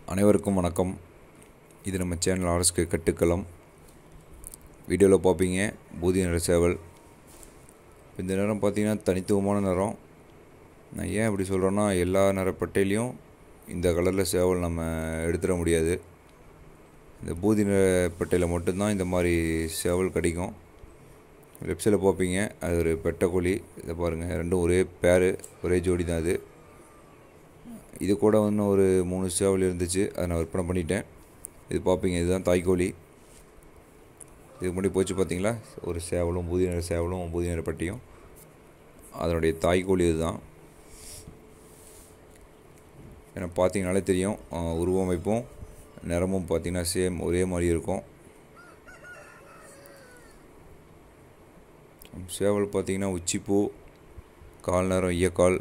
அனைவருக்கும் வணக்கம் இது நம்ம சேனல் ஆர்எஸ்கே கட்டுக்களம் வீடியோவில் பார்ப்பீங்க பூதி நிற சேவல் இந்த நிறம் பார்த்தீங்கன்னா தனித்துவமான நிறம் நான் ஏன் இப்படி சொல்கிறேன்னா எல்லா நிறப்பட்டையிலையும் இந்த கலரில் சேவல் நம்ம எடுத்துட முடியாது இந்த பூதி நிறப்பட்டையில் மட்டும்தான் இந்த மாதிரி சேவல் கிடைக்கும் லெஃப்ட் சைடில் பார்ப்பீங்க அது ஒரு பெட்டைக்கோழி இதை பாருங்கள் ரெண்டும் ஒரே பேரு ஒரே ஜோடி தான் அது இது கூட இன்னும் ஒரு மூணு சேவல் இருந்துச்சு அதை நான் விற்பனை பண்ணிட்டேன் இது பார்ப்பீங்க இதுதான் தாய்க்கோழி இதுக்கு முன்னாடி போச்சு பார்த்தீங்களா ஒரு சேவலும் பூதி நிற சேவலும் பூதி நிற பட்டியும் அதனுடைய தாய்க்கோழி இதுதான் ஏன்னா பார்த்தீங்கனாலே தெரியும் அஹ், உருவமைப்பும் நிறமும் பார்த்தீங்கன்னா சேம் ஒரே மாதிரி இருக்கும் சேவல் பார்த்தீங்கன்னா உச்சிப்பூ கால் நேரம் ஈயக்கால்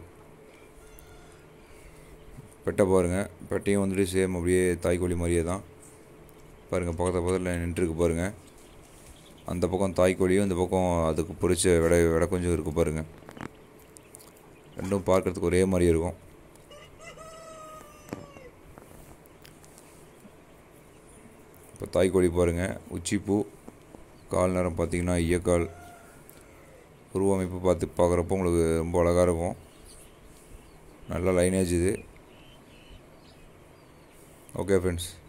பெட்டை பாருங்கள் பெட்டையும் வந்துட்டு சேம் அப்படியே தாய்க்கோழி மாதிரியே தான் பாருங்கள் பக்கத்து பக்கத்தில் நின்றுருக்கு பாருங்கள் அந்த பக்கம் தாய்க்கோழியும் இந்த பக்கம் அதுக்கு பொரிச்ச விடை விடை கொஞ்சம் இருக்குது பாருங்கள் ரெண்டும் பார்க்குறதுக்கு ஒரே மாதிரி இருக்கும் இப்போ தாய்க்கோழி பாருங்கள் உச்சிப்பூ கால் நேரம் பார்த்தீங்கன்னா ஈயக்கால் உருவமைப்பு பார்த்து பார்க்குறப்போ உங்களுக்கு ரொம்ப அழகாக இருக்கும் நல்ல லைனேஜ் இது ஓகே ஃப்ரெண்ட்ஸ்